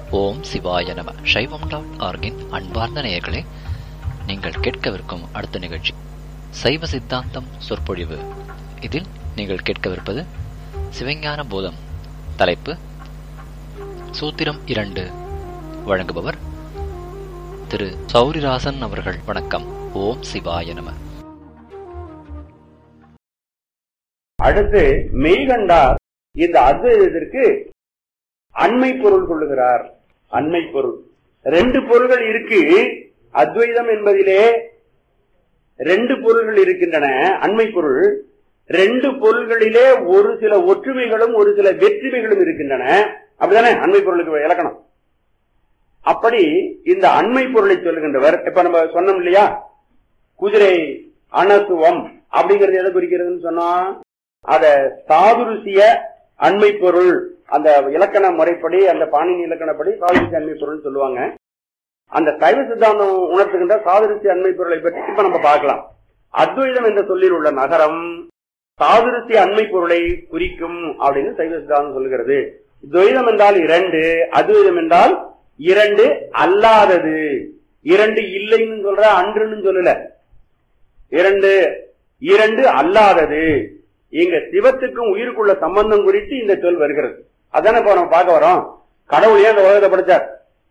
ஓம் சிவாய நம சைவம் டாட் ஆர்கின் அன்பார்ந்த நேயர்களே நீங்கள் கேட்கவிருக்கும் அடுத்த நிகழ்ச்சி சைவ சித்தாந்தம் சொற்பொழிவு இதில் நீங்கள் கேட்கவிருப்பது சிவஞான போதம் தலைப்பு சூத்திரம் இரண்டு வழங்குபவர் திரு சௌரிராசன் அவர்கள் வணக்கம் ஓம் சிவாய நம அடுத்து மெய்கண்டார் இந்த அத்வைதத்திற்கு அண்மை பொருள் கொள்ளுகிறார் அண்மை பொருள் ரெண்டு பொருள்கள் இருக்கு அத்வைதம் என்பதிலே ரெண்டு பொருள்கள் இருக்கின்றன அண்மை பொருள் ரெண்டு பொருள்களிலே ஒரு சில ஒற்றுமைகளும் ஒரு சில வெற்றுமைகளும் இருக்கின்றன அப்படிதானே அண்மை பொருளுக்கு இலக்கணம் அப்படி இந்த அண்மை பொருளை சொல்லுகின்றவர் இப்ப நம்ம சொன்னோம் இல்லையா குதிரை அணத்துவம் அப்படிங்கிறது எதை குறிக்கிறதுன்னு சொன்னோம் அத சாதுருசிய அண்மை பொருள் அந்த இலக்கண முறைப்படி அந்த பாணினி இலக்கணப்படி சாதுரிசி அண்மை பொருள் சொல்லுவாங்க அந்த சைவ சித்தாந்தம் உணர்த்துகின்ற சாதுரிசி அண்மை பொருளை பற்றி இப்ப நம்ம பார்க்கலாம் அத்வைதம் என்ற சொல்லில் உள்ள நகரம் சாதுரிசி அண்மை பொருளை குறிக்கும் அப்படின்னு சைவ சித்தாந்தம் சொல்லுகிறது துவைதம் என்றால் இரண்டு அத்வைதம் என்றால் இரண்டு அல்லாதது இரண்டு இல்லைன்னு சொல்ற அன்றுன்னு சொல்லல இரண்டு இரண்டு அல்லாதது இங்க சிவத்துக்கும் உயிருக்குள்ள சம்பந்தம் குறித்து இந்த சொல் வருகிறது அதானே இப்ப நம்ம பார்க்க வரோம் கடவுள் ஏன் அந்த உலகத்தை படைச்சார்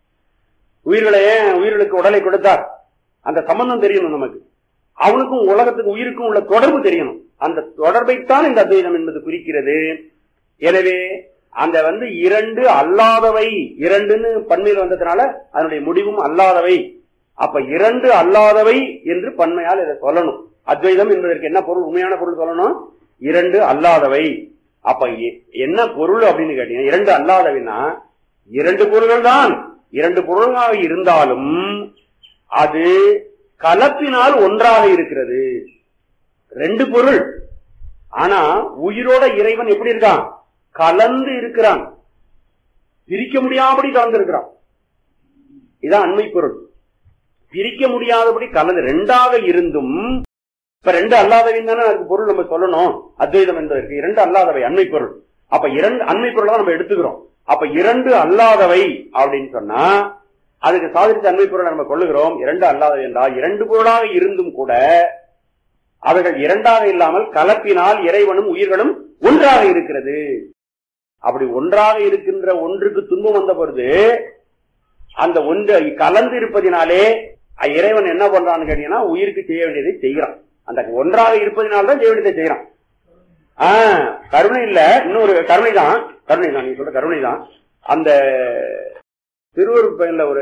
உயிர்களை ஏன் உயிர்களுக்கு உடலை கொடுத்தார் அந்த சம்பந்தம் தெரியணும் நமக்கு அவனுக்கும் உலகத்துக்கு உயிருக்கும் உள்ள தொடர்பு தெரியணும் அந்த தொடர்பைத்தான் இந்த அத்வைதம் என்பது குறிக்கிறது எனவே அந்த வந்து இரண்டு அல்லாதவை இரண்டுன்னு பன்மையில் வந்ததுனால அதனுடைய முடிவும் அல்லாதவை அப்ப இரண்டு அல்லாதவை என்று பன்மையால் இதை சொல்லணும் அத்வைதம் என்பதற்கு என்ன பொருள் உண்மையான பொருள் சொல்லணும் இரண்டு அல்லாதவை அப்ப என்ன பொருள் அப்படின்னு கேட்டீங்கன்னா இரண்டு அல்லாதவைன்னா இரண்டு பொருள்கள் தான் இரண்டு பொருள்களாக இருந்தாலும் அது கலப்பினால் ஒன்றாக இருக்கிறது ரெண்டு பொருள் ஆனா உயிரோட இறைவன் எப்படி இருக்கான் கலந்து இருக்கிறான் பிரிக்க முடியாதபடி கலந்து இருக்கிறான் இதான் அண்மை பொருள் பிரிக்க முடியாதபடி கலந்து ரெண்டாக இருந்தும் இப்ப ரெண்டு அல்லாதவை தானே அதுக்கு பொருள் நம்ம சொல்லணும் அத்வைதம் என்பதற்கு இரண்டு அல்லாதவை அண்மை பொருள் அப்ப இரண்டு அண்மை பொருள் தான் நம்ம எடுத்துக்கிறோம் அப்ப இரண்டு அல்லாதவை அப்படின்னு சொன்னா அதுக்கு சாதித்த அண்மை பொருளை நம்ம கொள்ளுகிறோம் இரண்டு அல்லாதவை என்றால் இரண்டு பொருளாக இருந்தும் கூட அவைகள் இரண்டாக இல்லாமல் கலப்பினால் இறைவனும் உயிர்களும் ஒன்றாக இருக்கிறது அப்படி ஒன்றாக இருக்கின்ற ஒன்றுக்கு துன்பம் வந்த பொழுது அந்த ஒன்று கலந்து இருப்பதினாலே இறைவன் என்ன பண்றான்னு கேட்டீங்கன்னா உயிருக்கு செய்ய வேண்டியதை செய்கிறான் அந்த ஒன்றாக இருப்பதனால்தான் செய்ய வேண்டியதை செய்யறான் ஆஹ் கருணை இல்ல இன்னொரு கருணை தான் கருணை தான் நீங்க சொல்ற கருணை தான் அந்த திருவருள் பயன்ல ஒரு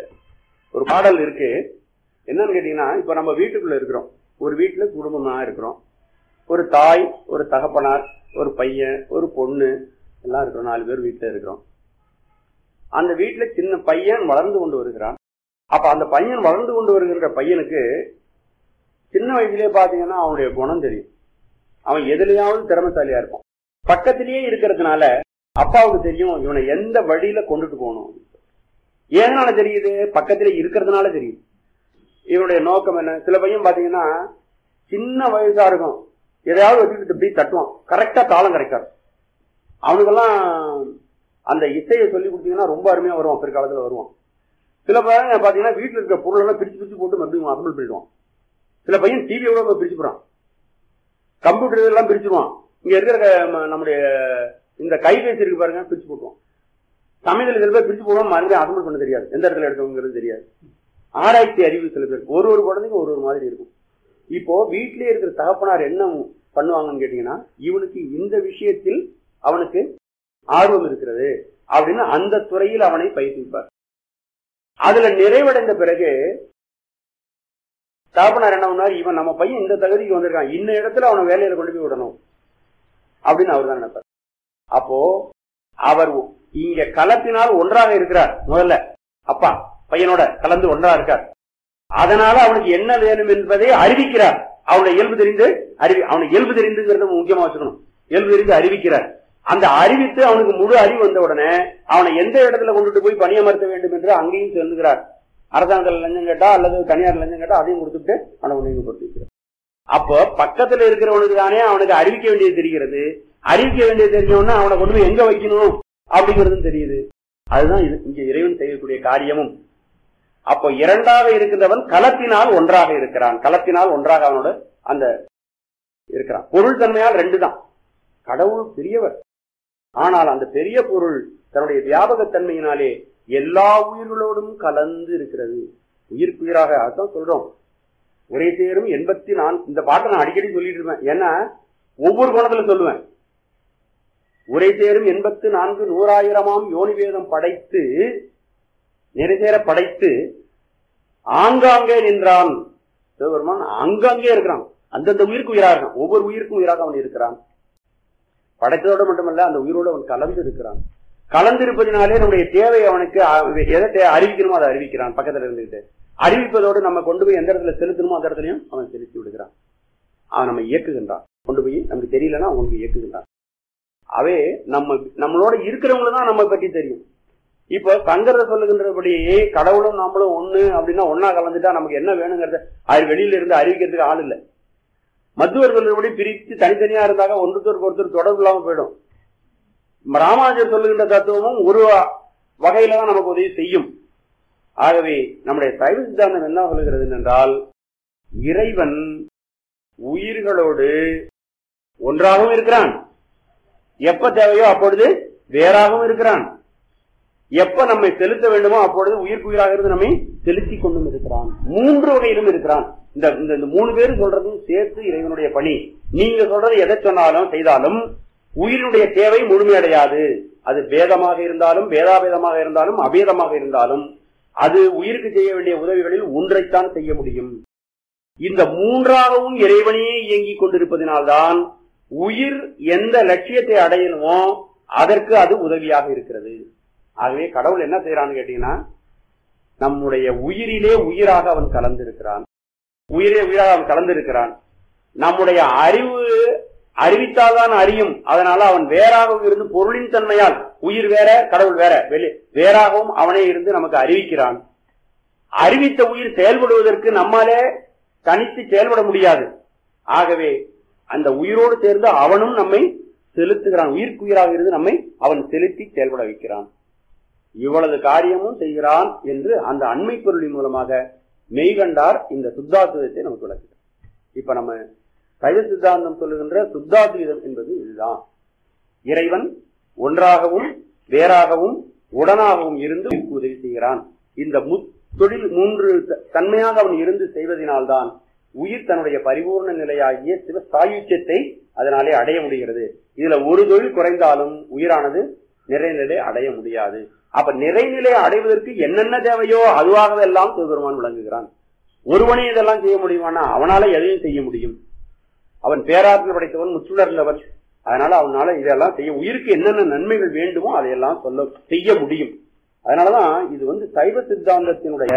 ஒரு பாடல் இருக்கு என்னன்னு கேட்டீங்கன்னா இப்ப நம்ம வீட்டுக்குள்ள இருக்கிறோம் ஒரு வீட்டுல குடும்பமா இருக்கிறோம் ஒரு தாய் ஒரு தகப்பனார் ஒரு பையன் ஒரு பொண்ணு எல்லாம் இருக்கிறோம் நாலு பேர் வீட்டுல இருக்கிறோம் அந்த வீட்டுல சின்ன பையன் வளர்ந்து கொண்டு வருகிறான் அப்ப அந்த பையன் வளர்ந்து கொண்டு வருகின்ற பையனுக்கு சின்ன வயசுலயே பாத்தீங்கன்னா அவனுடைய குணம் தெரியும் அவன் எதுலயாவது திறமைசாலியா இருப்பான் பக்கத்திலேயே இருக்கிறதுனால அப்பாவுக்கு தெரியும் இவனை எந்த வழியில கொண்டுட்டு போகணும் ஏதனால தெரியுது பக்கத்திலே இருக்கிறதுனால தெரியும் இவனுடைய நோக்கம் என்ன சில பையன் பாத்தீங்கன்னா சின்ன வயசா இருக்கும் எதையாவது வச்சுக்கிட்டு இப்படி தட்டுவான் கரெக்டா தாளம் கிடைக்காது அவனுக்கெல்லாம் அந்த இசையை சொல்லி கொடுத்தீங்கன்னா ரொம்ப அருமையா வருவான் பிற்காலத்துல வருவான் சில பையன் பாத்தீங்கன்னா வீட்டுல இருக்கிற பொருள் எல்லாம் பிரிச்சு பிரிச்சு போட்டு மறுபடியும் அசம்பிள் பண்ணிடுவான் சில பையன் டிவியோட பிரிச்சு போறான் கம்ப்யூட்டர் எல்லாம் பிரிச்சுருவான் இங்க இருக்கிற நம்முடைய இந்த கைபேசி இருக்கு பாருங்க பிரிச்சு போட்டுவான் சமையல் சில பேர் பிரிச்சு போடுவோம் மறுபடியும் அசம்பிள் பண்ண தெரியாது எந்த இடத்துல எடுக்கணுங்கிறது தெரியாது ஆராய்ச்சி அறிவு சில பேர் ஒரு ஒரு குழந்தைங்க ஒரு ஒரு மாதிரி இருக்கும் இப்போ வீட்டிலேயே இருக்கிற தகப்பனார் என்ன பண்ணுவாங்கன்னு கேட்டீங்கன்னா இவனுக்கு இந்த விஷயத்தில் அவனுக்கு ஆர்வம் இருக்கிறது அப்படின்னு அந்த துறையில் அவனை பயிற்சிப்பார் அதுல நிறைவடைந்த பிறகு தகப்பனார் என்ன பண்ணார் இவன் நம்ம பையன் இந்த தகுதிக்கு வந்திருக்கான் இந்த இடத்துல அவனை வேலையில கொண்டு போய் விடணும் அப்படின்னு அவர் தான் நினைப்பார் அப்போ அவர் இங்க கலத்தினால் ஒன்றாக இருக்கிறார் முதல்ல அப்பா பையனோட கலந்து ஒன்றா இருக்கார் அதனால அவனுக்கு என்ன வேணும் என்பதை அறிவிக்கிறார் அவனுடைய இயல்பு தெரிந்து அறிவி அவனுக்கு இயல்பு தெரிந்துங்கிறத முக்கியமா வச்சுக்கணும் இயல்பு தெரிந்து அறிவிக்கிறார் அந்த அறிவித்து அவனுக்கு முழு அறிவு வந்த உடனே அவனை எந்த இடத்துல கொண்டுட்டு போய் பணியமர்த்த வேண்டும் என்று அங்கேயும் சொல்லுகிறார் அரசாங்கத்தில் லஞ்சம் கேட்டா அல்லது தனியார் லஞ்சம் கேட்டா அதையும் கொடுத்துட்டு அவனை நினைவுபடுத்திக்கிறார் அப்போ பக்கத்துல இருக்கிறவனுக்கு தானே அவனுக்கு அறிவிக்க வேண்டியது தெரிகிறது அறிவிக்க வேண்டியது தெரிஞ்சவொன்னா அவனை கொண்டு போய் எங்க வைக்கணும் அப்படிங்கிறதும் தெரியுது அதுதான் இது இங்க இறைவன் செய்யக்கூடிய காரியமும் அப்போ இரண்டாக இருக்கின்றவன் களத்தினால் ஒன்றாக இருக்கிறான் களத்தினால் ஒன்றாக அவனோட அந்த இருக்கிறான் பொருள் தன்மையால் ரெண்டு தான் கடவுள் பெரியவர் ஆனால் அந்த பெரிய பொருள் தன்னுடைய வியாபகத்தன்மையினாலே எல்லா உயிர்களோடும் கலந்து இருக்கிறது உயிருக்கு உயிராக அதான் சொல்றோம் ஒரே சேரும் எண்பத்தி நான் இந்த பாட்டை நான் அடிக்கடி சொல்லிட்டு இருப்பேன் ஏன்னா ஒவ்வொரு கோணத்துல சொல்லுவேன் உரை சேரும் எண்பத்து நான்கு நூறாயிரமாம் யோனி வேதம் படைத்து நிறைவேற படைத்து ஆங்காங்கே நின்றான் சிவபெருமான் அங்கங்கே இருக்கிறான் அந்தந்த உயிருக்கு உயிராக இருக்கான் ஒவ்வொரு உயிருக்கும் உயிராக அவன் இருக்கிறான் படைத்ததோடு மட்டுமல்ல அந்த உயிரோடு அவன் கலந்து இருக்கிறான் கலந்திருப்பதினாலே நம்முடைய தேவை அவனுக்கு அ- எதை தே- அறிவிக்கணுமோ அதை அறிவிக்கிறான் பக்கத்துல இருந்துகிட்டு அறிவிப்பதோடு நம்ம கொண்டு போய் எந்த இடத்துல செலுத்தணுமோ அந்த இடத்துலயும் அவன் செலுத்தி விடுகிறான் அவன் நம்ம இயக்குகின்றான் கொண்டு போய் நமக்கு தெரியலன்னா அவன் கொண்டு போய் இயக்குகின்றான் அவே நம்ம நம்மளோட இருக்கிறவங்கள தான் நம்ம பற்றி தெரியும் இப்போ சங்கரர் சொல்லுகின்றபடி கடவுளும் நம்மளும் ஒண்ணு அப்படின்னா ஒன்னா கலந்துட்டா நமக்கு என்ன வேணுங்கிறத அது வெளியில இருந்து அறிவிக்கிறதுக்கு ஆள் இல்லை மத்துவர் சொல்லுபடி பிரித்து தனித்தனியா இருந்தாக ஒருத்தருக்கு ஒருத்தர் தொடர்பு இல்லாம போயிடும் ராமானுஜர் சொல்லுகின்ற தத்துவமும் ஒரு வகையில தான் நமக்கு உதவி செய்யும் ஆகவே நம்முடைய சைவ சித்தாந்தம் என்ன சொல்லுகிறது என்றால் இறைவன் உயிர்களோடு ஒன்றாகவும் இருக்கிறான் எப்ப தேவையோ அப்பொழுது வேறாகவும் இருக்கிறான் எப்ப நம்மை செலுத்த வேண்டுமோ அப்பொழுது உயிர்க்குயிராக இருந்து நம்மை செலுத்தி கொண்டும் இருக்கிறான் மூன்று வகையிலும் இருக்கிறான் இந்த இந்த இந்த மூணு பேரும் சொல்றதும் சேர்த்து இறைவனுடைய பணி நீங்க சொல்றது எதை சொன்னாலும் செய்தாலும் உயிரினுடைய தேவை முழுமையடையாது அது வேதமாக இருந்தாலும் வேதாபேதமாக இருந்தாலும் அபேதமாக இருந்தாலும் அது உயிருக்கு செய்ய வேண்டிய உதவிகளில் ஒன்றைத்தான் செய்ய முடியும் இந்த மூன்றாகவும் இறைவனையே இயங்கிக் கொண்டிருப்பதினால்தான் உயிர் எந்த லட்சியத்தை அடையணுமோ அதற்கு அது உதவியாக இருக்கிறது ஆகவே கடவுள் என்ன செய்யறான்னு கேட்டீங்கன்னா நம்முடைய உயிரிலே உயிராக அவன் கலந்திருக்கிறான் உயிரே உயிராக அவன் கலந்திருக்கிறான் நம்முடைய அறிவு அறிவித்தால்தான் அறியும் அதனால அவன் வேறாகவும் இருந்து பொருளின் தன்மையால் உயிர் வேற கடவுள் வேற வெளி- வேறாகவும் அவனே இருந்து நமக்கு அறிவிக்கிறான் அறிவித்த உயிர் செயல்படுவதற்கு நம்மாலே தனித்து செயல்பட முடியாது ஆகவே அந்த உயிரோடு சேர்ந்து அவனும் நம்மை செலுத்துகிறான் உயிருக்கு உயிராக இருந்து நம்மை அவன் செலுத்தி செயல்பட வைக்கிறான் இவ்வளவு காரியமும் செய்கிறான் என்று அந்த அண்மை பொருளின் மூலமாக மெய்கண்டார் இந்த சுத்தாத்துவத்தை நமக்கு விளக்குகிறார் இப்ப நம்ம சைவ சித்தாந்தம் சொல்லுகின்ற சுத்தாத்வீதம் என்பது இதுதான் இறைவன் ஒன்றாகவும் வேறாகவும் உடனாகவும் இருந்து உயிருக்கு உதவி செய்கிறான் இந்த முத் தொழில் மூன்று த- தன்மையாக அவன் இருந்து செய்வதனால்தான் உயிர் தன்னுடைய பரிபூர்ண நிலையாகிய சிவ சாயுச்சியத்தை அதனாலே அடைய முடிகிறது இதுல ஒரு தொழில் குறைந்தாலும் உயிரானது நிறைநிலை அடைய முடியாது அப்ப நிறைநிலை அடைவதற்கு என்னென்ன தேவையோ அதுவாகவே எல்லாம் சிவபெருமான் விளங்குகிறான் ஒருவனே இதெல்லாம் செய்ய முடியுமானா அவனால எதையும் செய்ய முடியும் அவன் பேராற்றல் படைத்தவன் முற்றுணர்ந்தவன் அதனால அவனால இதெல்லாம் செய்ய உயிருக்கு என்னென்ன நன்மைகள் வேண்டுமோ அதையெல்லாம் சொல்ல செய்ய முடியும் அதனாலதான் இது வந்து சைவ சித்தாந்தத்தினுடைய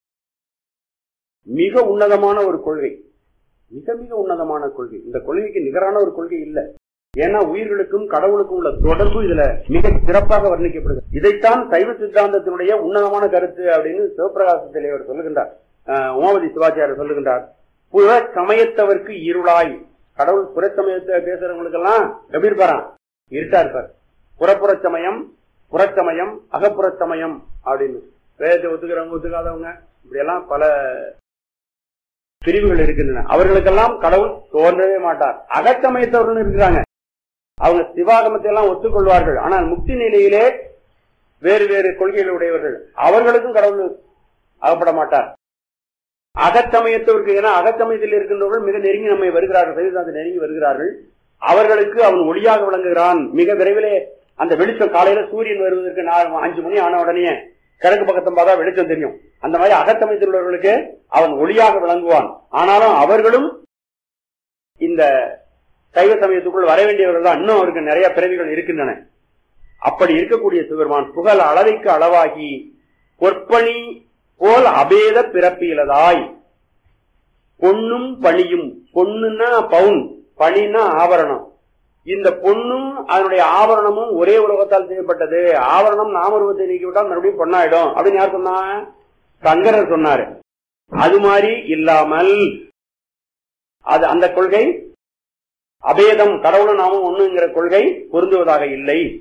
மிக உன்னதமான ஒரு கொள்கை மிக மிக உன்னதமான கொள்கை இந்த கொள்கைக்கு நிகரான ஒரு கொள்கை இல்லை ஏன்னா உயிர்களுக்கும் கடவுளுக்கும் உள்ள தொடர்பு இதுல மிக சிறப்பாக வர்ணிக்கப்படுது இதைத்தான் சைவ சித்தாந்தத்தினுடைய உன்னதமான கருத்து அப்படின்னு சிவபிரகாச தலைவர் சொல்லுகின்றார் அஹ், உமாவதி சிவாச்சாரியர் சொல்லுகின்றார் புற சமயத்தவர்க்கு இருளாய் கடவுள் புற சமயத்தை பேசுறவங்களுக்கெல்லாம் எப்படி இருப்பாராம் இருட்டா இருப்பார் புறப்புற சமயம் புறச்சமயம் அகப்புற சமயம் அப்படின்னு வேதத்தை ஒத்துக்கிறவங்க ஒத்துக்காதவங்க இப்படி எல்லாம் பல பிரிவுகள் இருக்கின்றன அவர்களுக்கெல்லாம் கடவுள் தோன்றவே மாட்டார் அகச்சமயத்தவர்கள் இருக்கிறாங்க அவங்க சிவாகமத்தை எல்லாம் ஒத்துக்கொள்வார்கள் ஆனால் முக்தி நிலையிலே வேறு வேறு கொள்கைகள் உடையவர்கள் அவர்களுக்கும் கடவுள் அகப்பட மாட்டார் அகச்சமயத்தவருக்கு ஏன்னா அகச்சமயத்தில் இருக்கின்றவர்கள் மிக நெருங்கி நம்மை வருகிறார்கள் சைவசாந்தி நெருங்கி வருகிறார்கள் அவர்களுக்கு அவன் ஒளியாக விளங்குகிறான் மிக விரைவிலே அந்த வெளிச்சம் காலையில சூரியன் வருவதற்கு நான் அஞ்சு மணி ஆன உடனே கிழக்கு பக்கத்தம் பார்த்தா வெளிச்சம் தெரியும் அந்த மாதிரி அகத்தமைத்தில் உள்ளவர்களுக்கு அவன் ஒளியாக விளங்குவான் ஆனாலும் அவர்களும் இந்த சைவ சமயத்துக்குள் வர வேண்டியவர்கள் தான் இன்னும் அவருக்கு நிறைய பிறவிகள் இருக்கின்றன அப்படி இருக்கக்கூடிய சிவருமான் புகழ் அளவைக்கு அளவாகி பொற்பணி போல் அபேத பிறப்பியலதாய் பொன்னும் பணியும் பொண்ணுன்னா பவுன் பணின்னா ஆபரணம் இந்த பொண்ணும் அதனுடைய ஆபரணமும் ஒரே உலகத்தால் செய்யப்பட்டது ஆபரணம் நாமரூபத்தை நீக்கிவிட்டால் மறுபடியும் பொண்ணாயிடும் அப்படின்னு யார் சொன்னா சங்கரர் சொன்னாரு அது மாதிரி இல்லாமல் அது அந்த கொள்கை அபேதம் கடவுளும் நாமும் ஒண்ணுங்கிற கொள்கை பொருந்துவதாக இல்லை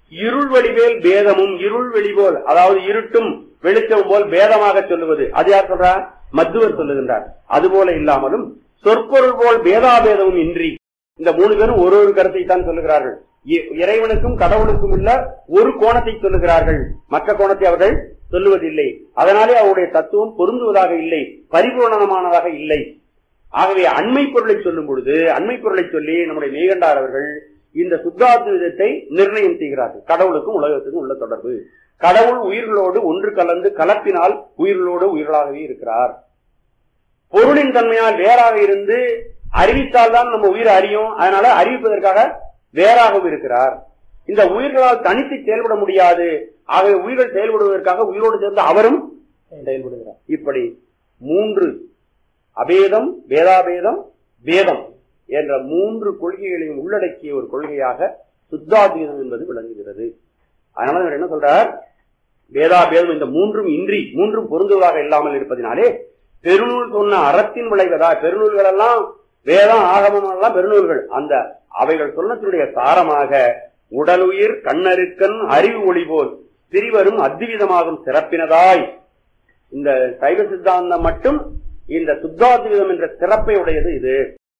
இருள் வெளிவேல் பேதமும் இருள் வெளிபோல் அதாவது இருட்டும் வெளிச்சம் போல் பேதமாக சொல்லுவது அது யார் சொல்றார் மத்துவர் சொல்லுகின்றார் அதுபோல இல்லாமலும் சொற்பொருள் போல் பேதாபேதமும் இன்றி இந்த மூணு பேரும் ஒரு ஒரு கருத்தை தான் சொல்லுகிறார்கள் இ- இறைவனுக்கும் கடவுளுக்கும் உள்ள ஒரு கோணத்தை சொல்லுகிறார்கள் மற்ற கோணத்தை அவர்கள் சொல்லுவதில்லை அதனாலே அவருடைய தத்துவம் பொருந்துவதாக இல்லை பரிபூர்ணமானதாக இல்லை ஆகவே அண்மை பொருளை சொல்லும் பொழுது அண்மை பொருளை சொல்லி நம்முடைய மேகண்டார் அவர்கள் இந்த சுத்தாத்விதத்தை நிர்ணயம் செய்கிறார்கள் கடவுளுக்கும் உலகத்துக்கும் உள்ள தொடர்பு கடவுள் உயிர்களோடு ஒன்று கலந்து கலப்பினால் உயிர்களோடு உயிர்களாகவே இருக்கிறார் பொருளின் தன்மையால் வேறாக இருந்து அறிவித்தால் தான் நம்ம உயிரை அறியும் அதனால அறிவிப்பதற்காக வேறாகவும் இருக்கிறார் இந்த உயிர்களால் தனித்து செயல்பட முடியாது ஆகவே உயிர்கள் செயல்படுவதற்காக உயிரோடு சேர்ந்து அவரும் செயல்படுகிறார் இப்படி மூன்று அபேதம் வேதாபேதம் வேதம் என்ற மூன்று கொள்கைகளையும் உள்ளடக்கிய ஒரு கொள்கையாக சுத்தாத்வீதம் என்பது விளங்குகிறது அதனால இவர் என்ன சொல்றார் வேதாபேதம் இந்த மூன்றும் இன்றி மூன்றும் பொருந்துவதாக இல்லாமல் இருப்பதினாலே பெருநூல் சொன்ன அறத்தின் விளைவதா பெருநூல்கள் எல்லாம் வேதம் ஆகமம் எல்லாம் பெருநூல்கள் அந்த அவைகள் சொன்னத்தினுடைய சாரமாக உடலுயிர் கண்ணருக்கன் அறிவு ஒளி போல் பிரிவரும் அத்விதமாகும் சிறப்பினதாய் இந்த சைவ சித்தாந்தம் மட்டும் இந்த சுத்தாத்விதம் என்ற சிறப்பை உடையது இது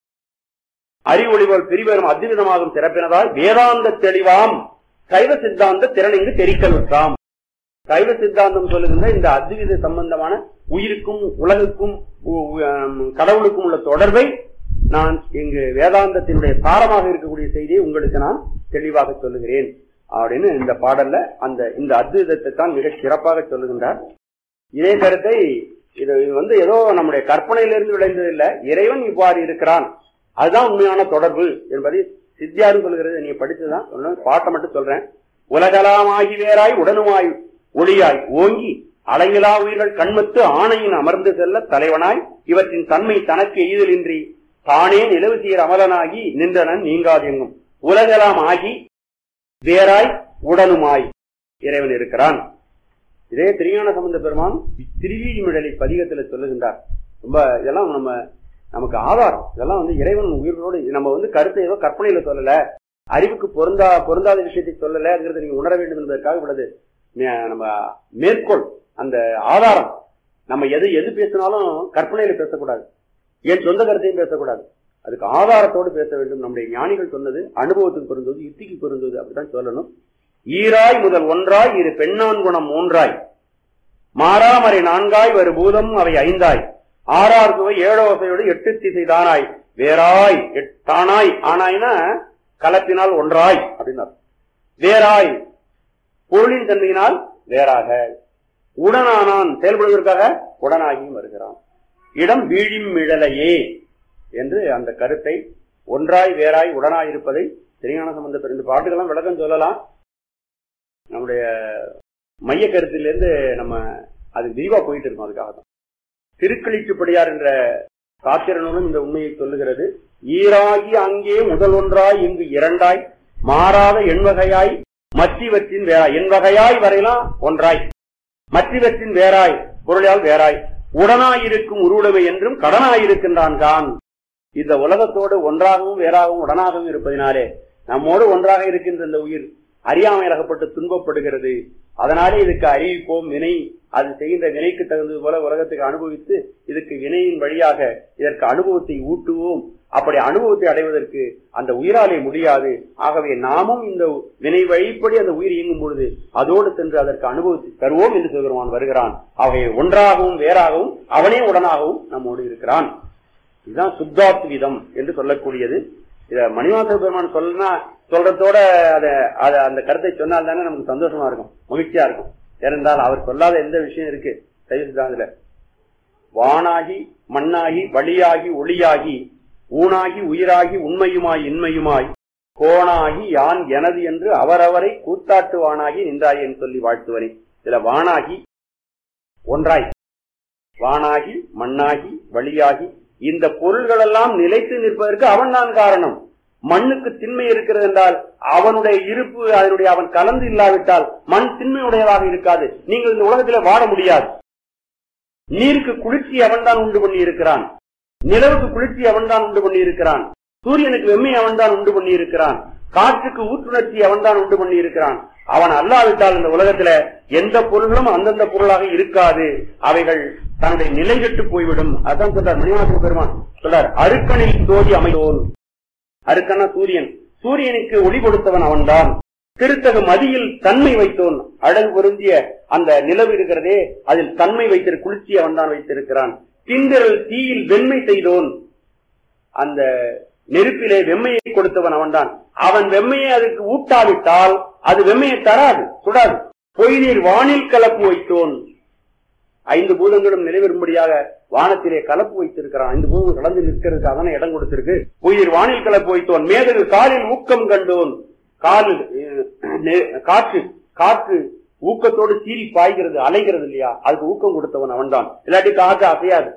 அறிவொளிவோல் பிரிவரும் அத்விதமாகும் சிறப்பினதால் வேதாந்த தெளிவாம் சைவ சித்தாந்த திறனிங்கு தெரிக்கலுற்றாம் சைவ சித்தாந்தம் சொல்லுகின்ற இந்த அத்வித சம்பந்தமான உயிருக்கும் உலகுக்கும் உ- உ- ஆம், கடவுளுக்கும் உள்ள தொடர்பை நான் இங்கு வேதாந்தத்தினுடைய சாரமாக இருக்கக்கூடிய செய்தியை உங்களுக்கு நான் தெளிவாக சொல்லுகிறேன் அப்படின்னு இந்த பாடல்ல அந்த இந்த அத்விதத்தை தான் மிக சிறப்பாக சொல்லுகின்றார் இதே கருத்தை இது இது வந்து ஏதோ நம்முடைய கற்பனையிலிருந்து விளைந்தது இல்ல இறைவன் இவ்வாறு இருக்கிறான் அதுதான் உண்மையான தொடர்பு என்பதை சித்தியாரும் சொல்கிறது நீங்க படிச்சுதான் சொல்லணும். பாட்டை மட்டும் சொல்றேன் உலகலாமாகி வேறாய் உடனுமாய் ஒளியாய் ஓங்கி அலையிலா உயிர்கள் கண்மத்து ஆணையின் அமர்ந்து செல்ல தலைவனாய் இவற்றின் தன்மை தனக்கு எய்தலின்றி தானே நிலவு சீர் அமலனாகி நின்றனன் நீங்காதெங்கும் உலகலாம் ஆகி வேறாய் உடனுமாய் இறைவன் இருக்கிறான் இதே திருஞான சம்பந்த பெருமான் திருவீதிமிடலை பதிகத்துல சொல்லுகின்றார் ரொம்ப இதெல்லாம் நம்ம நமக்கு ஆதாரம் இதெல்லாம் வந்து இறைவன் உயிரோடு நம்ம வந்து கருத்தை ஏதோ கற்பனையில சொல்லல அறிவுக்கு பொருந்தா பொருந்தாத விஷயத்தை சொல்லலங்கிறத நீங்க உணர வேண்டும் என்பதற்காக உள்ளது மே- நம்ம மேற்கோள் அந்த ஆதாரம் நம்ம எது எது பேசினாலும் கற்பனையில பேசக்கூடாது என் சொந்த கருத்தையும் பேசக்கூடாது அதுக்கு ஆதாரத்தோடு பேச வேண்டும் நம்முடைய ஞானிகள் சொன்னது அனுபவத்துக்கு பொருந்துவது யுத்திக்கு பொருந்துவது அப்படித்தான் சொல்லணும் ஈராய் முதல் ஒன்றாய் இரு பெண்ணான் குணம் மூன்றாய் மாறாமறை நான்காய் வரு பூதம் அவை ஐந்தாய் ஆறார் சுவை ஏழோசையோடு எட்டு திசை தானாய் வேறாய் எட்- தானாய் ஆனாய்னா கலத்தினால் ஒன்றாய் அப்படின்னார் வேறாய் பொருளின் தன்மையினால் வேறாக உடனானான் செயல்படுவதற்காக உடனாகியும் வருகிறான் இடம் வீழிம் மிழலையே என்று அந்த கருத்தை ஒன்றாய் வேறாய் உடனாய் இருப்பதை திருஞான சம்பந்த இந்த பாட்டுக்கெல்லாம் விளக்கம் சொல்லலாம் நம்முடைய மைய கருத்திலிருந்து நம்ம அது விரிவா போயிட்டு இருக்கோம் அதுக்காக தான் திருக்களிச்சுப்படியார் என்ற சாத்திர நூலும் இந்த உண்மையை சொல்லுகிறது ஈராகி அங்கே முதல் ஒன்றாய் இங்கு இரண்டாய் மாறாத எண்வகையாய் மற்றவற்றின் வேறாய் எண்வகையாய் வரையலாம் ஒன்றாய் மற்றவற்றின் வேறாய் பொருளால் வேறாய் உடனாயிருக்கும் உருவுடைமை என்றும் கடனாயிருக்கின்றான் தான் இந்த உலகத்தோடு ஒன்றாகவும் வேறாகவும் உடனாகவும் இருப்பதினாலே நம்மோடு ஒன்றாக இருக்கின்ற இந்த உயிர் அறியாமையில் அகப்பட்டு துன்பப்படுகிறது அதனாலே இதுக்கு அறிவிப்போம் வினை அது செய்கின்ற வினைக்கு தகுந்தது போல உலகத்துக்கு அனுபவித்து இதுக்கு வினையின் வழியாக இதற்கு அனுபவத்தை ஊட்டுவோம் அப்படி அனுபவத்தை அடைவதற்கு அந்த உயிராலே முடியாது ஆகவே நாமும் இந்த வினை வழிப்படி அந்த உயிர் இயங்கும் பொழுது அதோடு சென்று அதற்கு அனுபவத்தை தருவோம் என்று சிவபெருமான் வருகிறான் ஆகவே ஒன்றாகவும் வேறாகவும் அவனே உடனாகவும் நம்மோடு இருக்கிறான் இதுதான் சுத்தாத்விதம் என்று சொல்லக்கூடியது இத மணிவாச பெருமான் சொல்லனா சொல்றதோட அத அத அந்த கருத்தை சொன்னால் தானே நமக்கு சந்தோஷமா இருக்கும் மகிழ்ச்சியா இருக்கும் ஏனென்றால் அவர் சொல்லாத எந்த விஷயம் இருக்கு சைவ சித்தாந்தத்துல வானாகி மண்ணாகி வழியாகி ஒளியாகி ஊனாகி உயிராகி உண்மையுமாய் இன்மையுமாய் கோணாகி யான் எனது என்று அவரவரை கூத்தாட்டுவானாகி நின்றாய் என்று சொல்லி வாழ்த்துவனே இதுல வானாகி ஒன்றாய் வானாகி மண்ணாகி வழியாகி இந்த பொருள்கள் எல்லாம் நிலைத்து நிற்பதற்கு அவன்தான் காரணம் மண்ணுக்கு திண்மை இருக்கிறது என்றால் அவனுடைய இருப்பு அதனுடைய அவன் கலந்து இல்லாவிட்டால் மண் திண்மையுடையதாக இருக்காது நீங்கள் இந்த உலகத்தில் வாழ முடியாது நீருக்கு குளிர்ச்சி அவன்தான் உண்டு பண்ணி இருக்கிறான் நிலவுக்கு குளிர்ச்சி அவன்தான் உண்டு பண்ணி இருக்கிறான் சூரியனுக்கு வெம்மை அவன்தான் உண்டு பண்ணி இருக்கிறான் காற்றுக்கு ஊற்றுணர்ச்சி அவன்தான் உண்டு பண்ணி இருக்கிறான் அவன் அல்லாவிட்டால் இந்த உலகத்துல எந்த பொருளும் அந்தந்த பொருளாக இருக்காது அவைகள் தன்னுடைய நிலை கெட்டு போய்விடும் அதான் சொல்றார் மணிவாசன் பெருமான் சொல்றார் அருக்கனில் தோதி அமைந்தோன் அருக்கன்னா சூரியன் சூரியனுக்கு ஒளி கொடுத்தவன் அவன்தான் திருத்தகு மதியில் தன்மை வைத்தோன் அழகு பொருந்திய அந்த நிலவு இருக்கிறதே அதில் தன்மை வைத்திரு குளிர்ச்சி அவன்தான் வைத்திருக்கிறான் திந்திரல் தீயில் வெண்மை செய்தோன் அந்த நெருப்பிலே வெம்மையை கொடுத்தவன் அவன்தான் அவன் வெம்மையை அதுக்கு ஊட்டாவிட்டால் அது வெம்மையை தராது சுடாது பொய்நீர் வானில் கலப்பு வைத்தோன் ஐந்து பூதங்களும் நிலைவரும்படியாக வானத்திலே கலப்பு வைத்திருக்கிறான் ஐந்து பூதம் கடந்து நிற்கிறதுக்கு அதான இடம் கொடுத்திருக்கு உயிர் வானில் கலப்பு வைத்தோன் மேதகு காலில் ஊக்கம் கண்டோன் காலில் அஹ், நெ- காற்று காற்று ஊக்கத்தோடு சீறி பாய்கிறது அலைகிறது இல்லையா அதுக்கு ஊக்கம் கொடுத்தவன் அவன்தான் இல்லாட்டி காற்று அசையாது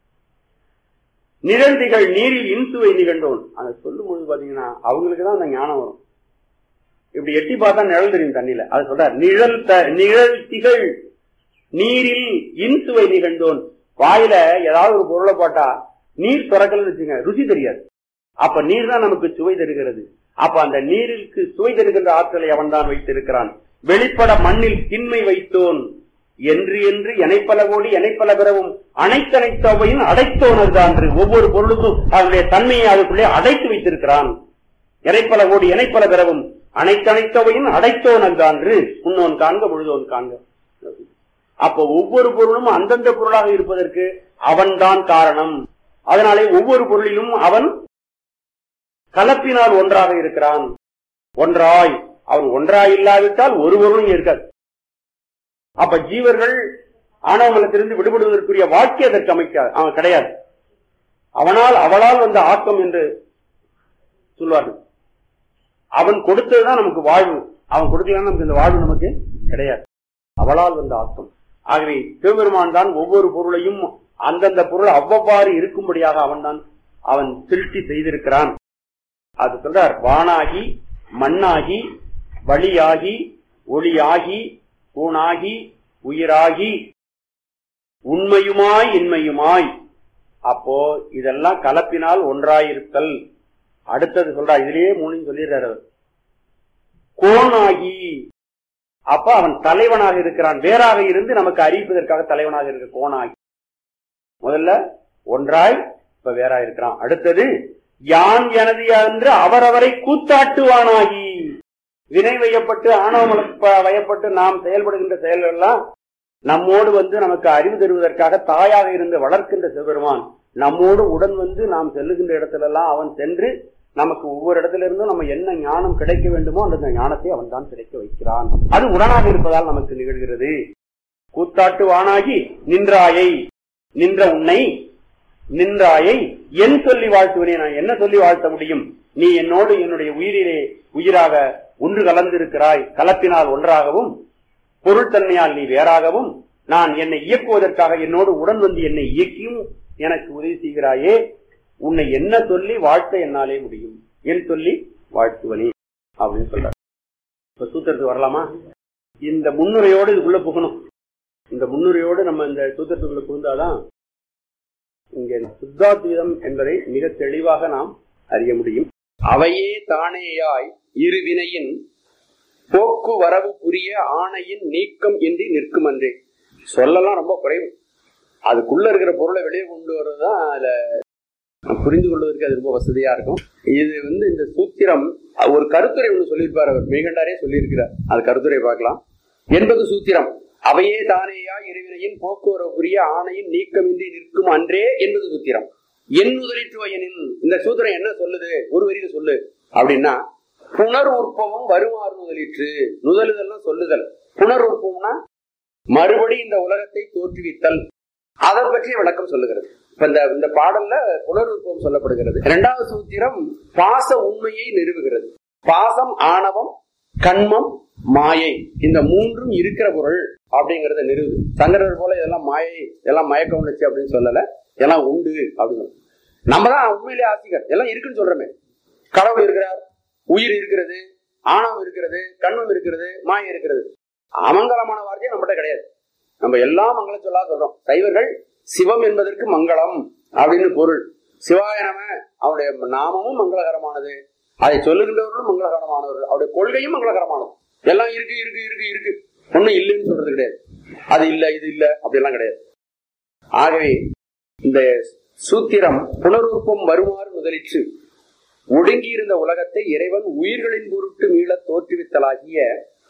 நிழல்திகள் நீரில் இன்சுவை நிகழ்ந்தோன் அதை சொல்லும் போது பாத்தீங்கன்னா அவங்களுக்கு தான் அந்த ஞானம் வரும் இப்படி எட்டி பார்த்தா நிழல் தெரியும் தண்ணியில அது சொல்றார் நிழல் த- நிழல் திகழ் நீரில் இன்சுவை நிகழ்ந்தோன் வாயில ஏதாவது ஒரு பொருளை போட்டா நீர் திறக்கலன்னு வச்சுங்க ருசி தெரியாது அப்ப நீர் தான் நமக்கு சுவை தருகிறது அப்ப அந்த நீருக்கு சுவை தருகின்ற ஆற்றலை அவன் தான் வைத்திருக்கிறான் வெளிப்பட மண்ணில் திண்மை வைத்தோன் என்று என்று எனைப்பல கோடி எனைப்பல பிறவும் அனைத்தனைத்தவையும் அடைத்தோனது தான் ஒவ்வொரு பொருளுக்கும் அதனுடைய தன்மையை அதுக்குள்ளே அடைத்து வைத்திருக்கிறான் இறைப்பல கோடி இணைப்பல பிறவும் அனைத்தனைத்தவையும் அடைத்தோனல் தான்று உன்னோன் காண்க முழுதோன் காண்க அப்ப ஒவ்வொரு பொருளும் அந்தந்த பொருளாக இருப்பதற்கு அவன்தான் காரணம் அதனாலே ஒவ்வொரு பொருளிலும் அவன் கலப்பினால் ஒன்றாக இருக்கிறான் ஒன்றாய் அவன் ஒன்றாய் இல்லாவிட்டால் ஒரு பொருளும் இருக்காது அப்ப ஜீவர்கள் ஆணவமலத்திலிருந்து விடுபடுவதற்குரிய வாழ்க்கை அதற்கு அமைக்காது அவன் கிடையாது அவனால் அவளால் வந்த ஆக்கம் என்று சொல்வார்கள் அவன் கொடுத்ததுதான் நமக்கு வாழ்வு அவன் கொடுக்கலன்னா நமக்கு இந்த வாழ்வு நமக்கு கிடையாது அவளால் வந்த ஆக்கம் ஆகவே சிவபெருமான் தான் ஒவ்வொரு பொருளையும் அந்தந்த பொருள் அவ்வவ்வாறு இருக்கும்படியாக அவன் தான் அவன் திருஷ்டி செய்திருக்கிறான் அது சொல்றார் வானாகி மண்ணாகி வழியாகி ஒளியாகி ஊனாகி உயிராகி உண்மையுமாய் இன்மையுமாய் அப்போ இதெல்லாம் கலப்பினால் ஒன்றாயிருத்தல் அடுத்தது சொல்றார் இதுலயே மூணு சொல்லிடுறாரு அவர் கோணாகி அப்ப அவன் தலைவனாக இருக்கிறான் வேறாக இருந்து நமக்கு அறிவிப்பதற்காக தலைவனாக இருக்க கோணாகி முதல்ல ஒன்றாய் இப்ப வேறா இருக்கிறான் அடுத்தது யான் எனது என்று அவரவரை கூத்தாட்டுவானாகி வினை வையப்பட்டு ஆணவ வயப்பட்டு நாம் செயல்படுகின்ற செயல்கள் எல்லாம் நம்மோடு வந்து நமக்கு அறிவு தருவதற்காக தாயாக இருந்து வளர்க்கின்ற சிவபெருமான் நம்மோடு உடன் வந்து நாம் செல்லுகின்ற இடத்துல எல்லாம் அவன் சென்று நமக்கு ஒவ்வொரு இடத்துல இருந்தும் நம்ம என்ன ஞானம் கிடைக்க வேண்டுமோ அந்த ஞானத்தை அவன் தான் கிடைக்க வைக்கிறான் அது உடனாக இருப்பதால் நமக்கு நிகழ்கிறது கூத்தாட்டு வானாகி நின்றாயை நின்ற உன்னை நின்றாயை என் சொல்லி வாழ்த்துவனே நான் என்ன சொல்லி வாழ்த்த முடியும் நீ என்னோடு என்னுடைய உயிரிலே உயிராக ஒன்று கலந்திருக்கிறாய் கலப்பினால் ஒன்றாகவும் பொருள் தன்மையால் நீ வேறாகவும் நான் என்னை இயக்குவதற்காக என்னோடு உடன் வந்து என்னை இயக்கியும் எனக்கு உதவி செய்கிறாயே உன்னை என்ன சொல்லி வாழ்த்த என்னாலே முடியும் என் சொல்லி வாழ்த்துவனே அப்படின்னு சொல்றார் இப்ப சூத்திரத்துக்கு வரலாமா இந்த முன்னுரையோடு இதுக்குள்ள புகணும் இந்த முன்னுரையோடு நம்ம இந்த சூத்திரத்துக்குள்ள புகுந்தாதான் இங்க சுத்தாத்வீதம் என்பதை மிக தெளிவாக நாம் அறிய முடியும் அவையே தானேயாய் இரு வினையின் போக்கு வரவு புரிய ஆணையின் நீக்கம் இன்றி நிற்கும் அன்றே சொல்லலாம் ரொம்ப குறைவு அதுக்குள்ள இருக்கிற பொருளை வெளியே கொண்டு வர்றதுதான் அதுல புரிந்து கொள்வதற்கு அது ரொம்ப வசதியா இருக்கும் இது வந்து இந்த சூத்திரம் ஒரு கருத்துரை ஒன்று சொல்லியிருப்பார் அவர் மேகண்டாரே சொல்லியிருக்கிறார் அது கருத்துரை பார்க்கலாம் என்பது சூத்திரம் அவையே தானேயா இருவினையின் போக்குவரவு புரிய ஆணையின் நீக்கமின்றி நிற்கும் அன்றே என்பது சூத்திரம் என் முதலிற்றுவயனின் இந்த சூத்திரம் என்ன சொல்லுது ஒரு வரியில சொல்லு அப்படின்னா புனர் உற்பவம் வருமாறு முதலிற்று நுதலுதல்னா சொல்லுதல் புனர் உற்பவம்னா மறுபடி இந்த உலகத்தை தோற்றுவித்தல் அதை பற்றிய விளக்கம் சொல்லுகிறது இப்ப இந்த இந்த பாடல்ல புனருற்பவம் சொல்லப்படுகிறது இரண்டாவது சூத்திரம் பாச உண்மையை நிறுவுகிறது பாசம் ஆணவம் கண்மம் மாயை இந்த மூன்றும் இருக்கிற பொருள் அப்படிங்கறத நிறுவுது சங்கரர் போல இதெல்லாம் மாயை இதெல்லாம் மயக்க உணர்ச்சி அப்படின்னு சொல்லல எல்லாம் உண்டு அப்படின்னு நம்ம தான் உண்மையிலே ஆசிகர் எல்லாம் இருக்குன்னு சொல்றோமே கடவுள் இருக்கிறார் உயிர் இருக்கிறது ஆணவம் இருக்கிறது கண்மம் இருக்கிறது மாயை இருக்கிறது அமங்கலமான வார்த்தையே நம்மகிட்ட கிடையாது நம்ம எல்லாம் மங்கள சொல்லா சொல்றோம் சைவர்கள் சிவம் என்பதற்கு மங்களம் அப்படின்னு பொருள் சிவாய நம அவருடைய நாமமும் மங்களகரமானது அதை சொல்லுகின்றவர்களும் மங்களகரமானவர்கள் அவருடைய கொள்கையும் மங்களகரமானது எல்லாம் இருக்கு இருக்கு இருக்கு இருக்கு ஒண்ணும் இல்லைன்னு சொல்றது கிடையாது அது இல்ல இது இல்ல அப்படிலாம் கிடையாது ஆகவே இந்த சூத்திரம் புனருற்பம் வருமாறு முதலிற்று ஒடுங்கி இருந்த உலகத்தை இறைவன் உயிர்களின் பொருட்டு மீள தோற்றுவித்தலாகிய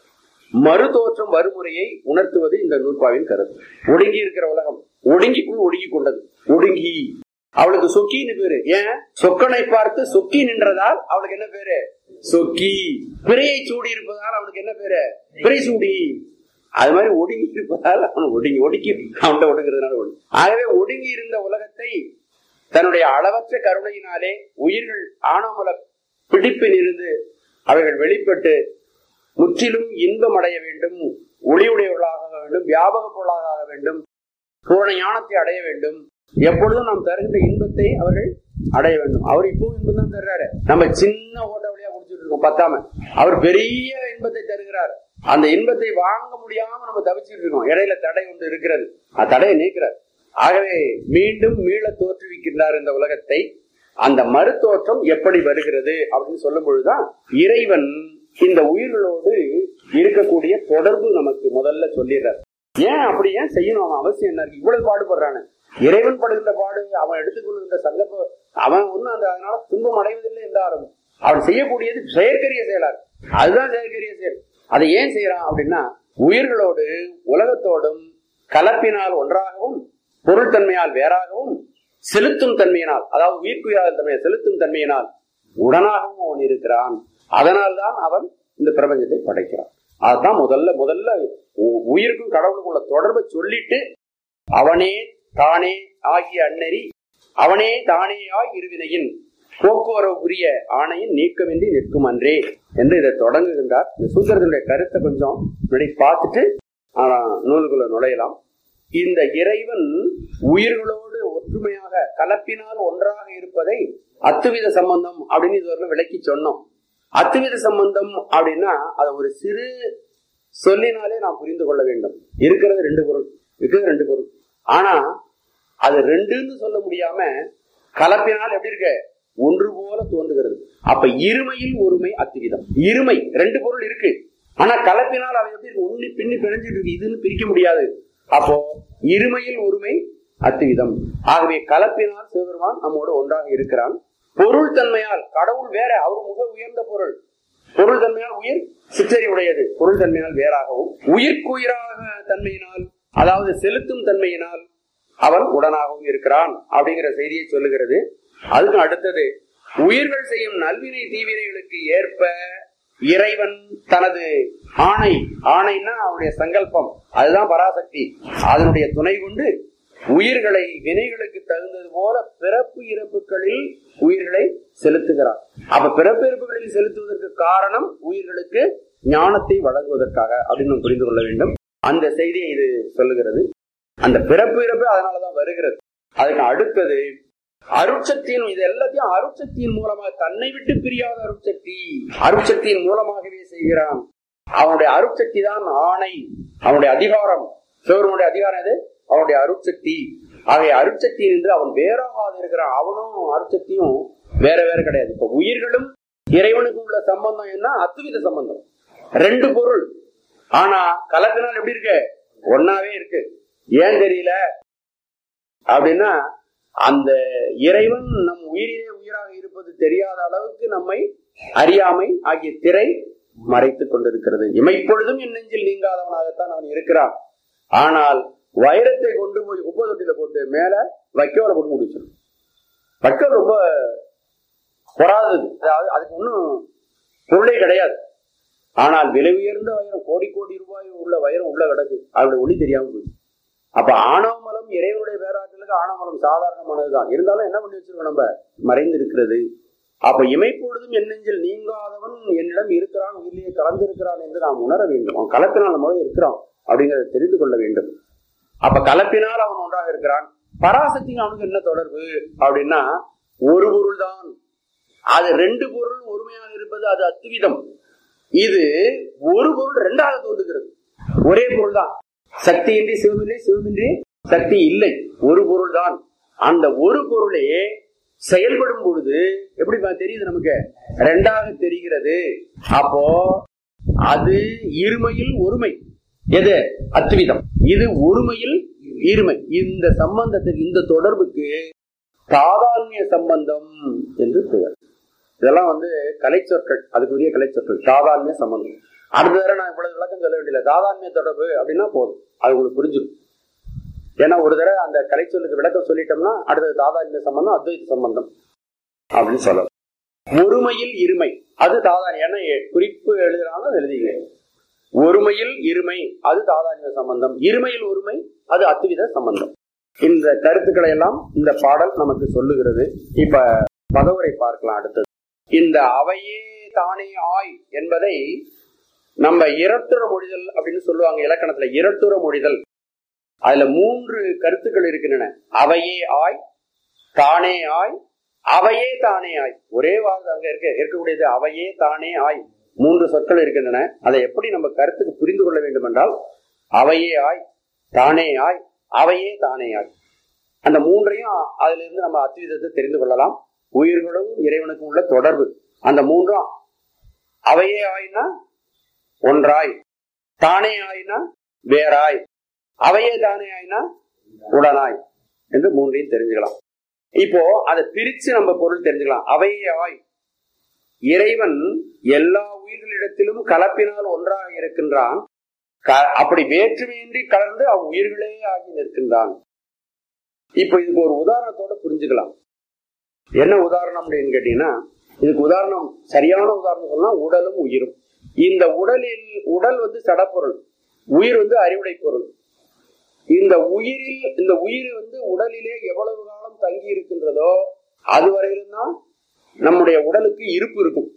மறுதோற்றம் வறுமுறையை உணர்த்துவது இந்த நூற்பாவின் கருத்து ஒடுங்கி இருக்கிற உலகம் ஒடுங்கிக்குள் ஒடுங்கி கொண்டது ஒடுங்கி அவளுக்கு சொக்கின்னு பேரு ஏன் சொக்கனை பார்த்து சொக்கி நின்றதால் அவளுக்கு என்ன பேரு சொக்கி பிறையை சூடி இருப்பதால் அவனுக்கு என்ன பேரு பிறை சூடி அது மாதிரி ஒடுங்கி இருப்பதால் அவன் ஒடுங்கி ஒடுக்கி அவன்கிட்ட ஒடுங்கிறதுனால ஒடுங்கி ஆகவே ஒடுங்கி இருந்த உலகத்தை தன்னுடைய அளவற்ற கருணையினாலே உயிர்கள் ஆணவமல பிடிப்பில் இருந்து அவைகள் வெளிப்பட்டு முற்றிலும் இன்பம் அடைய வேண்டும் ஒளியுடையவர்களாக ஆக வேண்டும் வியாபக பொருளாக ஆக வேண்டும் பூரண ஞானத்தை அடைய வேண்டும் எப்பொழுதும் நாம் தருகின்ற இன்பத்தை அவர்கள் அடைய வேண்டும் அவர் இப்பவும் இன்பம் தான் தர்றாரு நம்ம சின்ன ஓட்ட வழியா குடிச்சிட்டு இருக்கோம் பத்தாம அவர் பெரிய இன்பத்தை தருகிறார் அந்த இன்பத்தை வாங்க முடியாம நம்ம தவிச்சிட்டு இருக்கோம் இடையில தடை ஒன்று இருக்கிறது அந்த தடையை நீக்கிறார் ஆகவே மீண்டும் மீள தோற்றுவிக்கின்றார் இந்த உலகத்தை அந்த மறுத்தோற்றம் எப்படி வருகிறது அப்படின்னு சொல்லும் பொழுதுதான் இறைவன் இந்த உயிர்களோடு இருக்கக்கூடிய தொடர்பு நமக்கு முதல்ல சொல்லிடுறார் ஏன் அப்படி ஏன் செய்யணும் அவன் அவசியம் என்ன இருக்கு இவ்வளவு பாடுபடுறானு இறைவன் படுகின்ற பாடு அவன் எடுத்துக்கொள்கின்ற சந்தர்ப்பம் அவன் ஒன்னும் அந்த அதனால துன்பம் அடைவதில்லை என்றாலும் அவன் செய்யக்கூடியது செயற்கரிய செயலா இருக்கு. அதுதான் செயற்கரிய செயல் அதை ஏன் செய்யறான் அப்படின்னா உயிர்களோடு உலகத்தோடும் கலப்பினால் ஒன்றாகவும் பொருள் தன்மையால் வேறாகவும் செலுத்தும் தன்மையினால் அதாவது உயிர்க்குயிராத தன்மையை செலுத்தும் தன்மையினால் உடனாகவும் அவன் இருக்கிறான் அதனால்தான் அவன் இந்த பிரபஞ்சத்தை படைக்கிறான் அதுதான் முதல்ல முதல்ல உ- உயிருக்கும் கடவுளுக்கும் உள்ள தொடர்பை சொல்லிட்டு அவனே தானே ஆகிய அன்னறி அவனே தானேயாய் இருவினையின் போக்குவரவுக்குரிய ஆணையின் நீக்கமின்றி நிற்கும் அன்றே என்று இதை தொடங்குகின்றார் இந்த சூத்திரத்தினுடைய கருத்தை கொஞ்சம் முன்னாடி பார்த்துட்டு ஆஹ், நூலுக்குள்ள நுழையலாம் இந்த இறைவன் உயிர்களோடு ஒற்றுமையாக கலப்பினால் ஒன்றாக இருப்பதை அத்துவித சம்பந்தம் அப்படின்னு இதுவரை விளக்கி சொன்னோம் அத்துவித சம்பந்தம் அப்படின்னா அதை ஒரு சிறு சொல்லினாலே நாம் புரிந்து கொள்ள வேண்டும் இருக்கிறது ரெண்டு பொருள் இருக்கிறது ரெண்டு பொருள் ஆனா அது ரெண்டுன்னு சொல்ல முடியாம கலப்பினால் எப்படி இருக்க ஒன்று போல தோன்றுகிறது அப்ப இருமையில் ஒருமை அத்துவிதம் இருமை ரெண்டு பொருள் இருக்கு ஆனா கலப்பினால் அவை எப்படி இருக்கு ஒண்ணு பின்னி பிணைஞ்சிட்டு இருக்கு இதுன்னு பிரிக்க முடியாது அப்போ இருமையில் ஒருமை அத்துவிதம் ஆகவே கலப்பினால் சிவபெருமான் நம்மோடு ஒன்றாக இருக்கிறான் பொருள் தன்மையால் கடவுள் வேற அவர் மிக உயர்ந்த பொருள் பொருள் தன்மையால் உயிர் சிற்றறி உடையது பொருள் தன்மையால் வேறாகவும் உயிர்க்குயிராக தன்மையினால் அதாவது செலுத்தும் தன்மையினால் அவன் உடனாகவும் இருக்கிறான் அப்படிங்கிற செய்தியை சொல்லுகிறது அதுக்கு அடுத்தது உயிர்கள் செய்யும் நல்வினை தீவினைகளுக்கு ஏற்ப இறைவன் தனது ஆணை ஆணைன்னா அவனுடைய சங்கல்பம் அதுதான் பராசக்தி அதனுடைய துணை கொண்டு உயிர்களை வினைகளுக்கு தகுந்தது போல பிறப்பு இறப்புகளில் உயிர்களை செலுத்துகிறார் அப்ப பிறப்பு இறப்புகளில் செலுத்துவதற்கு காரணம் உயிர்களுக்கு ஞானத்தை வழங்குவதற்காக அப்படின்னு நாம் புரிந்து கொள்ள வேண்டும் அந்த செய்தியை இது சொல்லுகிறது அந்த பிறப்பு இறப்பு அதனாலதான் வருகிறது அதுக்கு அடுத்தது அருட்சக்தியின் இது எல்லாத்தையும் அருட்சக்தியின் மூலமாக தன்னை விட்டு பிரியாத அருட்சக்தி அருட்சக்தியின் மூலமாகவே செய்கிறான் அவனுடைய அருட்சக்தி தான் ஆணை அவனுடைய அதிகாரம் சிவருடைய அதிகாரம் எது அவனுடைய அருட்சக்தி ஆகிய அருட்சக்தி என்று அவன் வேறாகாது இருக்கிறான் அவனும் அருட்சக்தியும் வேற வேற கிடையாது இப்ப உயிர்களும் இறைவனுக்கு உள்ள சம்பந்தம் என்ன அத்துவித சம்பந்தம் ரெண்டு பொருள் ஆனா கலப்பினால் எப்படி இருக்கு ஒன்னாவே இருக்கு ஏன் தெரியல அப்படின்னா அந்த இறைவன் நம் உயிரிலே உயிராக இருப்பது தெரியாத அளவுக்கு நம்மை அறியாமை ஆகிய திரை மறைத்துக் கொண்டிருக்கிறது இமைப்பொழுதும் என் நெஞ்சில் நீங்காதவனாகத்தான் அவன் இருக்கிறான் ஆனால் வைரத்தை கொண்டு போய் குப்பை தொட்டியில போட்டு மேல வைக்கோல போட்டு முடிச்சிடும் வைக்கோல் ரொம்ப பொறாதது அதாவது அதுக்கு ஒன்றும் பொருளே கிடையாது ஆனால் விலை உயர்ந்த வைரம் கோடி கோடி ரூபாய் உள்ள வைரம் உள்ள கிடக்கு அவருடைய ஒளி தெரியாம போயிடுச்சு அப்ப ஆணவமலம் இறைவனுடைய பேராற்றலுக்கு ஆணவமலம் சாதாரணமானதுதான் இருந்தாலும் என்ன பண்ணி வச்சிருக்கோம் நம்ம மறைந்து இருக்கிறது அப்ப இமைப்பொழுதும் என் நெஞ்சில் நீங்காதவன் என்னிடம் இருக்கிறான் உயிரிலேயே கலந்திருக்கிறான் என்று நாம் உணர வேண்டும் அவன் கலப்பினால் நம்மளோட இருக்கிறான் அப்படிங்கறத தெரிந்து கொள்ள வேண்டும் அப்ப கலப்பினால் அவன் ஒன்றாக இருக்கிறான் பராசக்திக்கு அவனுக்கு என்ன தொடர்பு அப்படின்னா ஒரு பொருள் தான் அது ரெண்டு பொருள் ஒருமையாக இருப்பது அது அத்துவிதம் இது ஒரு பொருள் ரெண்டாக தோன்றுகிறது ஒரே பொருள் தான் சக்தியின்றி சிவமில்லை சிவமின்றி சக்தி இல்லை ஒரு பொருள் தான் அந்த ஒரு பொருளே செயல்படும் பொழுது எப்படி பா- தெரியுது நமக்கு ரெண்டாக தெரிகிறது அப்போ அது இருமையில் ஒருமை எது அத்விதம் இது ஒருமையில் இருமை இந்த சம்பந்தத்துக்கு இந்த தொடர்புக்கு தாதான்மிய சம்பந்தம் என்று பெயர் இதெல்லாம் வந்து கலை சொற்கள் அதுக்குரிய கலை சொற்கள் தாதான்மிய சம்பந்தம் அடுத்த தடவை நான் இவ்வளவு விளக்கம் சொல்ல வேண்டியதில்லை தாதான்மிய தொடர்பு அப்படின்னா போதும் அது உங்களுக்கு புரிஞ்சிடும் ஏன்னா ஒரு தடவை அந்த கலை சொல்லுக்கு விளக்கம் சொல்லிட்டோம்னா அடுத்தது தாதான்மிய சம்பந்தம் அத்வைத சம்பந்தம் அப்படின்னு சொல்லலாம் ஒருமையில் இருமை அது தாதான் ஏன்னா குறிப்பு எழுதுறாங்க எழுதிங்க ஒருமையில் இருமை அது தாதான்மிய சம்பந்தம் இருமையில் ஒருமை அது அத்வித சம்பந்தம் இந்த கருத்துக்களை எல்லாம் இந்த பாடல் நமக்கு சொல்லுகிறது இப்ப பதவுரை பார்க்கலாம் அடுத்தது இந்த அவையே தானே ஆய் என்பதை நம்ம இரட்டுற மொழிதல் அப்படின்னு சொல்லுவாங்க இலக்கணத்துல இரட்டுற மொழிதல் அதுல மூன்று கருத்துக்கள் இருக்கின்றன அவையே ஆய் தானே ஆய் அவையே தானே ஆய் ஒரே வார்த்தை அங்க இருக்க இருக்கக்கூடியது அவையே தானே ஆய் மூன்று சொற்கள் இருக்கின்றன அதை எப்படி நம்ம கருத்துக்கு புரிந்து கொள்ள வேண்டும் என்றால் அவையே ஆய் தானே ஆய் அவையே தானே ஆய் அந்த மூன்றையும் அதுல இருந்து நம்ம அத்விதத்தை தெரிந்து கொள்ளலாம் உயிர்களும் இறைவனுக்கும் உள்ள தொடர்பு அந்த மூன்றும் அவையே ஆயினா ஒன்றாய் தானே ஆயினா வேறாய் அவையே தானே ஆயினா உடனாய் என்று மூன்றையும் தெரிஞ்சுக்கலாம் இப்போ அதை பிரிச்சு நம்ம பொருள் தெரிஞ்சுக்கலாம் அவையே ஆய் இறைவன் எல்லா உயிர்களிடத்திலும் கலப்பினால் ஒன்றாக இருக்கின்றான் அப்படி வேற்றுமையின்றி கலந்து அவ் உயிர்களே ஆகி நிற்கின்றான் இப்ப இதுக்கு ஒரு உதாரணத்தோட புரிஞ்சுக்கலாம் என்ன உதாரணம் அப்படின்னு கேட்டீங்கன்னா இதுக்கு உதாரணம் சரியான உதாரணம் சொன்னா உடலும் உயிரும் இந்த உடலில் உடல் வந்து சடப்பொருள் உயிர் வந்து அறிவுடை பொருள் இந்த உயிரில் இந்த உயிர் வந்து உடலிலே எவ்வளவு காலம் தங்கி இருக்கின்றதோ அது வரையிலும் தான் நம்முடைய உடலுக்கு இருப்பு இருக்கும்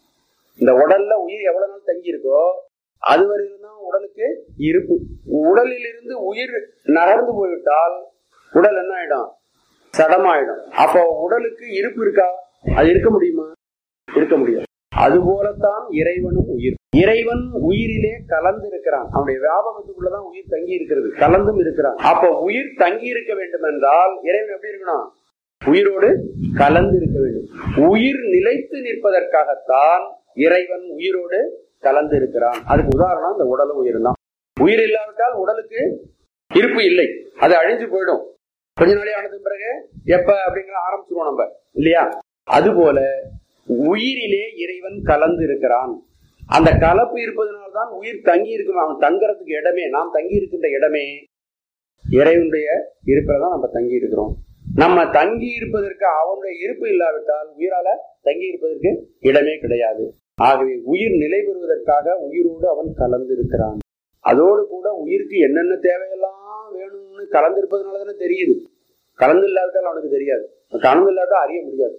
இந்த உடல்ல உயிர் எவ்வளவு நாள் தங்கி இருக்கோ அது வரையிலும் தான் உடலுக்கு இருப்பு உடலில் இருந்து உயிர் நகர்ந்து போய்விட்டால் உடல் என்ன ஆயிடும் சடமாயிடும் அப்போ உடலுக்கு இருப்பு இருக்கா அது இருக்க முடியுமா இருக்க முடியாது அதுபோலத்தான் இறைவனும் உயிர் இறைவன் உயிரிலே கலந்து இருக்கிறான் அவனுடைய வியாபகத்துக்குள்ளதான் உயிர் தங்கி இருக்கிறது கலந்தும் இருக்கிறான் அப்ப உயிர் தங்கி இருக்க வேண்டும் என்றால் இறைவன் எப்படி இருக்கணும் உயிரோடு கலந்து இருக்க வேண்டும் உயிர் நிலைத்து நிற்பதற்காகத்தான் இறைவன் உயிரோடு கலந்து இருக்கிறான் அதுக்கு உதாரணம் இந்த உடலும் உயிர் தான் உயிர் இல்லாவிட்டால் உடலுக்கு இருப்பு இல்லை அது அழிஞ்சு போயிடும் கொஞ்ச நாளே ஆனது பிறகு எப்ப அப்படிங்கிற ஆரம்பிச்சிருவோம் நம்ம இல்லையா அதுபோல உயிரிலே இறைவன் கலந்து இருக்கிறான் அந்த கலப்பு இருப்பதனால்தான் உயிர் தங்கி இருக்கும் அவன் தங்குறதுக்கு இடமே நாம் தங்கி இருக்கின்ற இடமே இறைவனுடைய இருப்பில்தான் நம்ம தங்கி இருக்கிறோம் நம்ம தங்கி இருப்பதற்கு அவனுடைய இருப்பு இல்லாவிட்டால் உயிரால தங்கி இருப்பதற்கு இடமே கிடையாது ஆகவே உயிர் நிலை பெறுவதற்காக உயிரோடு அவன் கலந்து இருக்கிறான் அதோடு கூட உயிருக்கு என்னென்ன தேவையெல்லாம் வேணும்னு கலந்து இருப்பதனால தானே தெரியுது கலந்து இல்லாவிட்டால் அவனுக்கு தெரியாது கலந்து இல்லாவிட்டால் அறிய முடியாது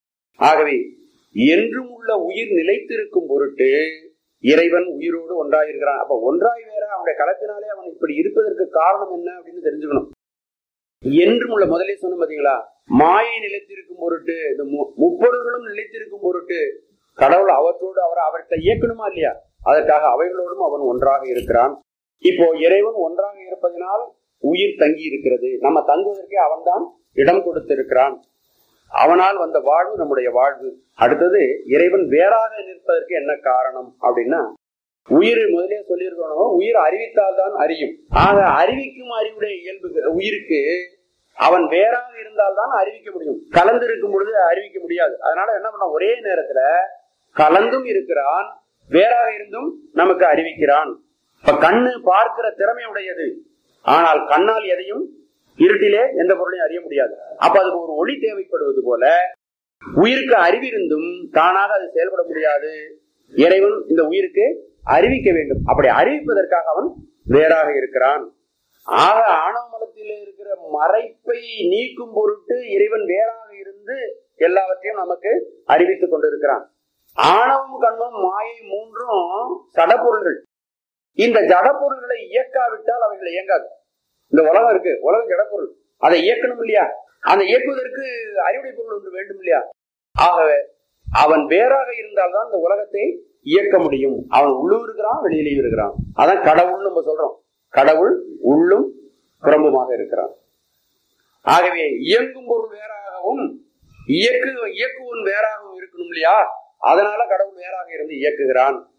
ஆகவே என்றும் உள்ள உயிர் நிலைத்திருக்கும் பொருட்டு இறைவன் உயிரோடு ஒன்றாயிருக்கிறான் அப்ப ஒன்றாய் வேற அவனுடைய கலப்பினாலே அவன் இப்படி இருப்பதற்கு காரணம் என்ன அப்படின்னு தெரிஞ்சுக்கணும் என்றும் உள்ள முதலே சொன்ன பாத்தீங்களா மாயை நிலைத்திருக்கும் பொருட்டு இந்த முப்பொருள்களும் நிலைத்திருக்கும் பொருட்டு கடவுள் அவற்றோடு அவர் அவற்றை இயக்கணுமா இல்லையா அதற்காக அவைகளோடும் அவன் ஒன்றாக இருக்கிறான் இப்போ இறைவன் ஒன்றாக இருப்பதனால் உயிர் தங்கி இருக்கிறது நம்ம தங்குவதற்கே அவன்தான் இடம் கொடுத்திருக்கிறான் அவனால் வந்த வாழ்வு நம்முடைய வாழ்வு அடுத்தது இறைவன் வேறாக நிற்பதற்கு என்ன காரணம் அப்படின்னா உயிர் முதலே சொல்லியிருக்கணும் உயிர் அறிவித்தால் தான் அறியும் ஆக அறிவிக்கும் அறிவுடைய இயல்பு உயிருக்கு அவன் வேறாக இருந்தால் தான் அறிவிக்க முடியும் கலந்து இருக்கும் பொழுது அறிவிக்க முடியாது அதனால என்ன பண்ண ஒரே நேரத்துல கலந்தும் இருக்கிறான் வேறாக இருந்தும் நமக்கு அறிவிக்கிறான் இப்ப கண்ணு பார்க்கிற திறமை உடையது ஆனால் கண்ணால் எதையும் இருட்டிலே எந்த பொருளையும் அறிய முடியாது அப்ப அதுக்கு ஒரு ஒளி தேவைப்படுவது போல உயிருக்கு அறிவிருந்தும் தானாக அது செயல்பட முடியாது இறைவன் இந்த உயிருக்கு அறிவிக்க வேண்டும் அப்படி அறிவிப்பதற்காக அவன் வேறாக இருக்கிறான் ஆக ஆணவ மலத்திலே இருக்கிற மறைப்பை நீக்கும் பொருட்டு இறைவன் வேறாக இருந்து எல்லாவற்றையும் நமக்கு அறிவித்துக் கொண்டிருக்கிறான் ஆணவம் கண்மம் மாயை மூன்றும் சடப்பொருள்கள் இந்த ஜடப்பொருள்களை இயக்காவிட்டால் அவைகளை இயங்காது இந்த உலகம் இருக்கு உலகம் ஜடப்பொருள் அதை இயக்கணும் இல்லையா அந்த இயக்குவதற்கு அறிவுடை பொருள் ஒன்று வேண்டும் இல்லையா ஆகவே அவன் வேறாக இருந்தால்தான் இந்த உலகத்தை இயக்க முடியும் அவன் உள்ளும் இருக்கிறான் வெளியிலையும் இருக்கிறான் அதான் கடவுள் நம்ம சொல்றோம் கடவுள் உள்ளும் புறம்புமாக இருக்கிறான் ஆகவே இயங்கும் பொருள் வேறாகவும் இயக்கு இயக்குவன் வேறாகவும் இருக்கணும் இல்லையா அதனால கடவுள் வேறாக இருந்து இயக்குகிறான்